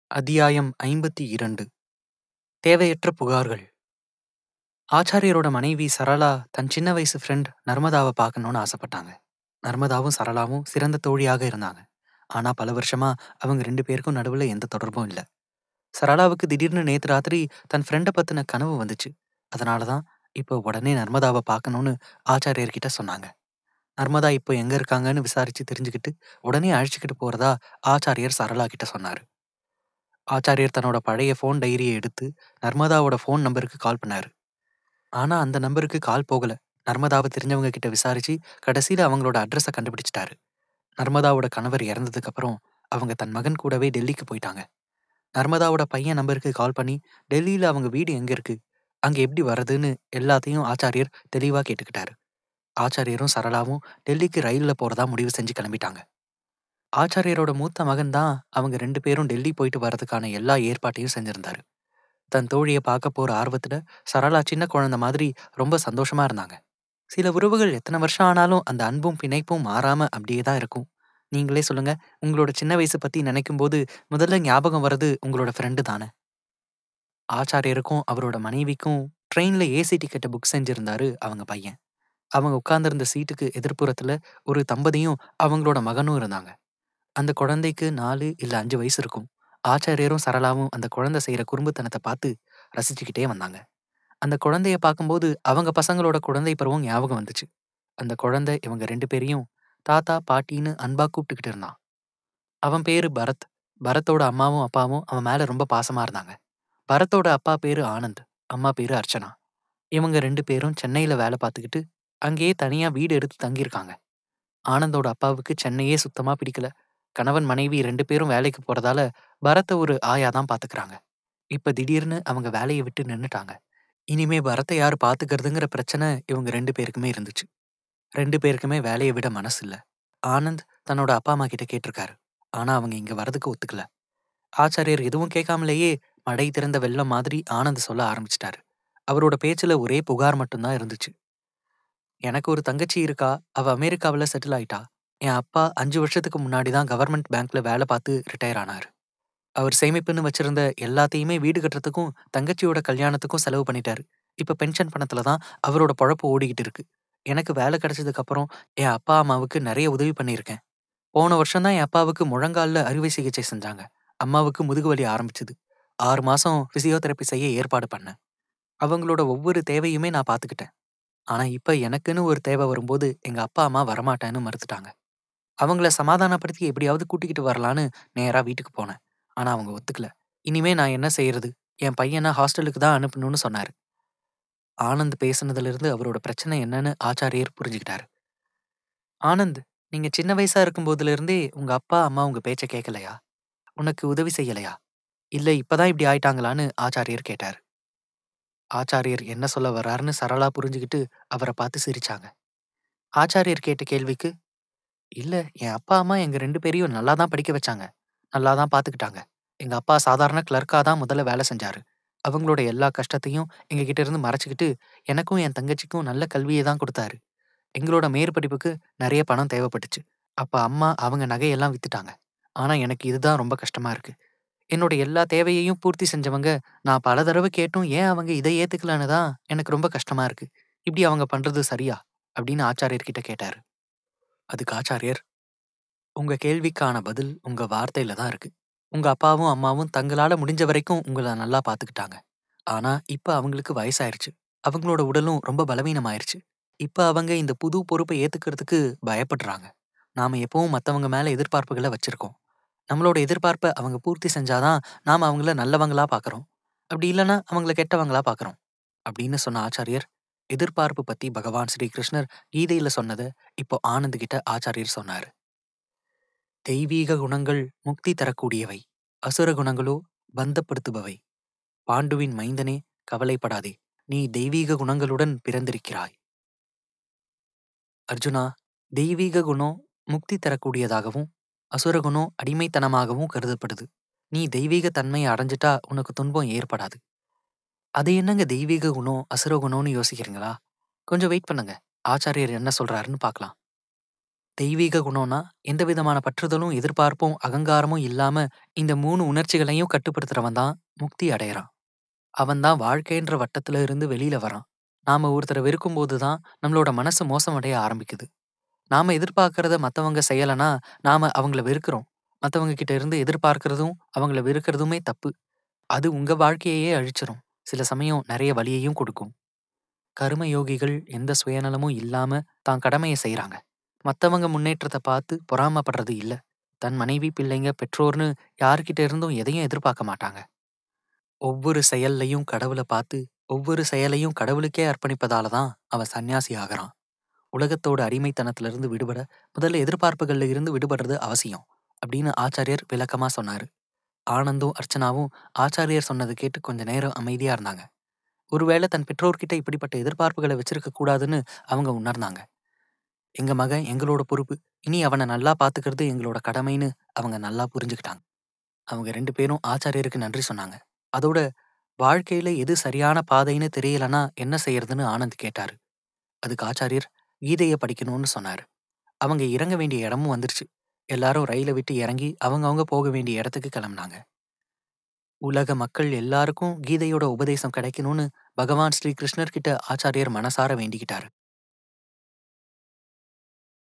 அத்தியாயம் ஐம்பத்தி இரண்டு தேவையற்ற புகார்கள் ஆச்சாரியரோட மனைவி சரளா தன் சின்ன வயசு ஃப்ரெண்ட் நர்மதாவை பார்க்கணும்னு ஆசைப்பட்டாங்க நர்மதாவும் சரளாவும் சிறந்த தோழியாக இருந்தாங்க ஆனா பல வருஷமா அவங்க ரெண்டு பேருக்கும் நடுவுல எந்த தொடர்பும் இல்லை சரளாவுக்கு திடீர்னு நேத்து ராத்திரி தன் ஃப்ரெண்டை பத்தின கனவு வந்துச்சு அதனாலதான் இப்போ உடனே நர்மதாவை பார்க்கணும்னு ஆச்சாரியர்கிட்ட சொன்னாங்க நர்மதா இப்போ எங்க இருக்காங்கன்னு விசாரிச்சு தெரிஞ்சுக்கிட்டு உடனே அழைச்சிக்கிட்டு போறதா ஆச்சாரியர் சரளா கிட்ட சொன்னாரு ஆச்சாரியர் தன்னோட பழைய ஃபோன் டைரியை எடுத்து நர்மதாவோட ஃபோன் நம்பருக்கு கால் பண்ணாரு ஆனா அந்த நம்பருக்கு கால் போகல நர்மதாவை தெரிஞ்சவங்க கிட்ட விசாரிச்சு கடைசியில அவங்களோட அட்ரஸை கண்டுபிடிச்சிட்டாரு நர்மதாவோட கணவர் இறந்ததுக்கு அப்புறம் அவங்க தன் மகன் கூடவே டெல்லிக்கு போயிட்டாங்க நர்மதாவோட பையன் நம்பருக்கு கால் பண்ணி டெல்லியில அவங்க வீடு எங்க இருக்கு அங்க எப்படி வர்றதுன்னு எல்லாத்தையும் ஆச்சாரியர் தெளிவா கேட்டுக்கிட்டாரு ஆச்சாரியரும் சரளாவும் டெல்லிக்கு ரயில்ல போறதா முடிவு செஞ்சு கிளம்பிட்டாங்க ஆச்சாரியரோட மூத்த மகன் தான் அவங்க ரெண்டு பேரும் டெல்லி போயிட்டு வர்றதுக்கான எல்லா ஏற்பாட்டையும் செஞ்சிருந்தாரு தன் தோழியை பார்க்க போற ஆர்வத்துல சரளா சின்ன குழந்தை மாதிரி ரொம்ப சந்தோஷமா இருந்தாங்க சில உறவுகள் எத்தனை வருஷம் ஆனாலும் அந்த அன்பும் பிணைப்பும் மாறாம அப்படியே தான் இருக்கும் நீங்களே சொல்லுங்க உங்களோட சின்ன வயசு பத்தி நினைக்கும் போது முதல்ல ஞாபகம் வர்றது உங்களோட ஃப்ரெண்டு தானே ஆச்சாரியருக்கும் அவரோட மனைவிக்கும் ட்ரெயின்ல ஏசி டிக்கெட்டை புக் செஞ்சிருந்தாரு அவங்க பையன் அவங்க உட்கார்ந்திருந்த சீட்டுக்கு எதிர்ப்புறத்துல ஒரு தம்பதியும் அவங்களோட மகனும் இருந்தாங்க அந்த குழந்தைக்கு நாலு இல்ல அஞ்சு வயசு இருக்கும் ஆச்சாரியரும் சரளாவும் அந்த குழந்தை செய்யற குறும்புத்தனத்தை பார்த்து ரசிச்சுக்கிட்டே வந்தாங்க அந்த குழந்தைய பார்க்கும்போது அவங்க பசங்களோட குழந்தை பருவம் ஞாபகம் வந்துச்சு அந்த குழந்தை இவங்க ரெண்டு பேரையும் தாத்தா பாட்டின்னு அன்பா கூப்பிட்டுக்கிட்டு இருந்தான் அவன் பேரு பரத் பரத்தோட அம்மாவும் அப்பாவும் அவன் மேல ரொம்ப பாசமா இருந்தாங்க பரத்தோட அப்பா பேரு ஆனந்த் அம்மா பேரு அர்ச்சனா இவங்க ரெண்டு பேரும் சென்னையில வேலை பார்த்துக்கிட்டு அங்கேயே தனியா வீடு எடுத்து தங்கியிருக்காங்க ஆனந்தோட அப்பாவுக்கு சென்னையே சுத்தமா பிடிக்கல கணவன் மனைவி ரெண்டு பேரும் வேலைக்கு போறதால பரத்தை ஒரு ஆயா தான் பாத்துக்கிறாங்க இப்ப திடீர்னு அவங்க வேலையை விட்டு நின்னுட்டாங்க இனிமே பரத்தை யாரு பாத்துக்கிறதுங்கிற பிரச்சனை இவங்க ரெண்டு பேருக்குமே இருந்துச்சு ரெண்டு பேருக்குமே வேலையை விட மனசு இல்ல ஆனந்த் தன்னோட அப்பா அம்மா கிட்ட கேட்டிருக்காரு ஆனா அவங்க இங்க வரதுக்கு ஒத்துக்கல ஆச்சாரியர் எதுவும் கேட்காமலேயே மடை திறந்த வெள்ளம் மாதிரி ஆனந்த் சொல்ல ஆரம்பிச்சிட்டாரு அவரோட பேச்சுல ஒரே புகார் மட்டும்தான் இருந்துச்சு எனக்கு ஒரு தங்கச்சி இருக்கா அவ அமெரிக்காவில் செட்டில் ஆயிட்டா என் அப்பா அஞ்சு வருஷத்துக்கு முன்னாடி தான் கவர்மெண்ட் பேங்க்ல வேலை பார்த்து ரிட்டையர் ஆனார் அவர் சேமிப்புன்னு வச்சிருந்த எல்லாத்தையுமே வீடு கட்டுறதுக்கும் தங்கச்சியோட கல்யாணத்துக்கும் செலவு பண்ணிட்டாரு இப்ப பென்ஷன் பணத்துல தான் அவரோட பொழப்பு ஓடிக்கிட்டு இருக்கு எனக்கு வேலை கிடைச்சதுக்கு அப்புறம் என் அப்பா அம்மாவுக்கு நிறைய உதவி பண்ணியிருக்கேன் போன வருஷம் தான் என் அப்பாவுக்கு முழங்கால்ல அறுவை சிகிச்சை செஞ்சாங்க அம்மாவுக்கு முதுகு வலி ஆரம்பிச்சது ஆறு மாசம் பிசியோதெரப்பி செய்ய ஏற்பாடு பண்ணேன் அவங்களோட ஒவ்வொரு தேவையுமே நான் பார்த்துக்கிட்டேன் ஆனா இப்ப எனக்குன்னு ஒரு தேவை வரும்போது எங்க அப்பா அம்மா வரமாட்டேன்னு மறுத்துட்டாங்க அவங்கள சமாதானப்படுத்தி எப்படியாவது கூட்டிக்கிட்டு வரலான்னு நேரா வீட்டுக்கு போனேன் ஆனா அவங்க ஒத்துக்கல இனிமே நான் என்ன செய்யறது என் பையனை ஹாஸ்டலுக்கு தான் அனுப்பணும்னு சொன்னாரு ஆனந்த் பேசுனதுல இருந்து அவரோட பிரச்சனை என்னன்னு ஆச்சாரியர் புரிஞ்சுக்கிட்டாரு ஆனந்த் நீங்க சின்ன வயசா இருக்கும் போதுல இருந்தே உங்க அப்பா அம்மா உங்க பேச்ச கேட்கலையா உனக்கு உதவி செய்யலையா இல்ல இப்பதான் இப்படி ஆயிட்டாங்களான்னு ஆச்சாரியர் கேட்டாரு ஆச்சாரியர் என்ன சொல்ல வர்றாருன்னு சரளா புரிஞ்சுக்கிட்டு அவரை பார்த்து சிரிச்சாங்க ஆச்சாரியர் கேட்ட கேள்விக்கு இல்ல என் அப்பா அம்மா எங்க ரெண்டு பேரையும் நல்லா தான் படிக்க வச்சாங்க நல்லா தான் பாத்துக்கிட்டாங்க எங்க அப்பா சாதாரண கிளர்க்கா தான் முதல்ல வேலை செஞ்சாரு அவங்களோட எல்லா கஷ்டத்தையும் எங்க கிட்ட இருந்து மறைச்சுக்கிட்டு எனக்கும் என் தங்கச்சிக்கும் நல்ல கல்வியை தான் கொடுத்தாரு எங்களோட மேற்படிப்புக்கு நிறைய பணம் தேவைப்பட்டுச்சு அப்ப அம்மா அவங்க நகையெல்லாம் வித்துட்டாங்க ஆனா எனக்கு இதுதான் ரொம்ப கஷ்டமா இருக்கு என்னோட எல்லா தேவையையும் பூர்த்தி செஞ்சவங்க நான் பல தடவை கேட்டும் ஏன் அவங்க இதை ஏத்துக்கலான்னு தான் எனக்கு ரொம்ப கஷ்டமா இருக்கு இப்படி அவங்க பண்றது சரியா அப்படின்னு ஆச்சாரியர் கிட்ட கேட்டாரு அதுக்கு ஆச்சாரியர் உங்க கேள்விக்கான பதில் உங்க வார்த்தையில தான் இருக்கு உங்க அப்பாவும் அம்மாவும் தங்களால முடிஞ்ச வரைக்கும் உங்களை நல்லா பாத்துக்கிட்டாங்க ஆனா இப்ப அவங்களுக்கு வயசாயிருச்சு அவங்களோட உடலும் ரொம்ப பலவீனமாயிருச்சு இப்ப அவங்க இந்த புது பொறுப்பை ஏத்துக்கிறதுக்கு பயப்படுறாங்க நாம எப்பவும் மத்தவங்க மேல எதிர்பார்ப்புகளை வச்சிருக்கோம் நம்மளோட எதிர்பார்ப்பை அவங்க பூர்த்தி செஞ்சாதான் நாம அவங்கள நல்லவங்களா பாக்குறோம் அப்படி இல்லைன்னா அவங்கள கெட்டவங்களா பாக்குறோம் அப்படின்னு சொன்ன ஆச்சாரியர் எதிர்பார்ப்பு பத்தி பகவான் ஸ்ரீ கிருஷ்ணர் கீதையில சொன்னதை இப்போ ஆனந்த் கிட்ட ஆச்சாரியர் சொன்னாரு தெய்வீக குணங்கள் முக்தி தரக்கூடியவை அசுர குணங்களோ பந்தப்படுத்துபவை பாண்டுவின் மைந்தனே கவலைப்படாதே நீ தெய்வீக குணங்களுடன் பிறந்திருக்கிறாய் அர்ஜுனா தெய்வீக குணம் முக்தி தரக்கூடியதாகவும் அசுர குணம் அடிமைத்தனமாகவும் கருதப்படுது நீ தெய்வீக தன்மையை அடைஞ்சிட்டா உனக்கு துன்பம் ஏற்படாது அது என்னங்க தெய்வீக குணம் அசுர குணம்னு யோசிக்கிறீங்களா கொஞ்சம் வெயிட் பண்ணுங்க ஆச்சாரியர் என்ன சொல்றாருன்னு பார்க்கலாம் தெய்வீக குணம்னா எந்த விதமான பற்றுதலும் எதிர்பார்ப்பும் அகங்காரமும் இல்லாம இந்த மூணு உணர்ச்சிகளையும் கட்டுப்படுத்துறவன் தான் முக்தி அடையறான் அவன் தான் வாழ்க்கைன்ற வட்டத்துல இருந்து வெளியில வரான் நாம ஒருத்தரை வெறுக்கும் போதுதான் நம்மளோட மனசு மோசமடைய ஆரம்பிக்குது நாம எதிர்பார்க்கறத மத்தவங்க செய்யலனா நாம அவங்கள வெறுக்கிறோம் மத்தவங்க கிட்ட இருந்து எதிர்பார்க்கறதும் அவங்கள வெறுக்கிறதுமே தப்பு அது உங்க வாழ்க்கையையே அழிச்சிரும் சில சமயம் நிறைய வலியையும் கொடுக்கும் கர்ம யோகிகள் எந்த சுயநலமும் இல்லாம தான் கடமையை செய்றாங்க மத்தவங்க முன்னேற்றத்தை பார்த்து பொறாமப்படுறது இல்ல தன் மனைவி பிள்ளைங்க பெற்றோர்னு யார்கிட்ட இருந்தும் எதையும் எதிர்பார்க்க மாட்டாங்க ஒவ்வொரு செயல்லையும் கடவுளை பார்த்து ஒவ்வொரு செயலையும் கடவுளுக்கே அர்ப்பணிப்பதால தான் அவன் சன்னியாசி ஆகிறான் உலகத்தோட அடிமைத்தனத்திலிருந்து விடுபட முதல்ல எதிர்பார்ப்புகள்ல இருந்து விடுபடுறது அவசியம் அப்படின்னு ஆச்சாரியர் விளக்கமா சொன்னாரு ஆனந்தும் அர்ச்சனாவும் ஆச்சாரியர் சொன்னதை கேட்டு கொஞ்ச நேரம் அமைதியா இருந்தாங்க ஒருவேளை தன் பெற்றோர்கிட்ட இப்படிப்பட்ட எதிர்பார்ப்புகளை வச்சிருக்க கூடாதுன்னு அவங்க உணர்ந்தாங்க எங்க மகன் எங்களோட பொறுப்பு இனி அவனை நல்லா பாத்துக்கிறது எங்களோட கடமைன்னு அவங்க நல்லா புரிஞ்சுக்கிட்டாங்க அவங்க ரெண்டு பேரும் ஆச்சாரியருக்கு நன்றி சொன்னாங்க அதோட வாழ்க்கையில எது சரியான பாதைன்னு தெரியலனா என்ன செய்யறதுன்னு ஆனந்த் கேட்டாரு அதுக்கு ஆச்சாரியர் கீதையை படிக்கணும்னு சொன்னாரு அவங்க இறங்க வேண்டிய இடமும் வந்துருச்சு எல்லாரும் ரயிலை விட்டு இறங்கி அவங்கவங்க போக வேண்டிய இடத்துக்கு கிளம்புனாங்க உலக மக்கள் எல்லாருக்கும் கீதையோட உபதேசம் கிடைக்கணும்னு பகவான் ஸ்ரீ கிருஷ்ணர் கிட்ட ஆச்சாரியர் மனசார வேண்டிக்கிட்டாரு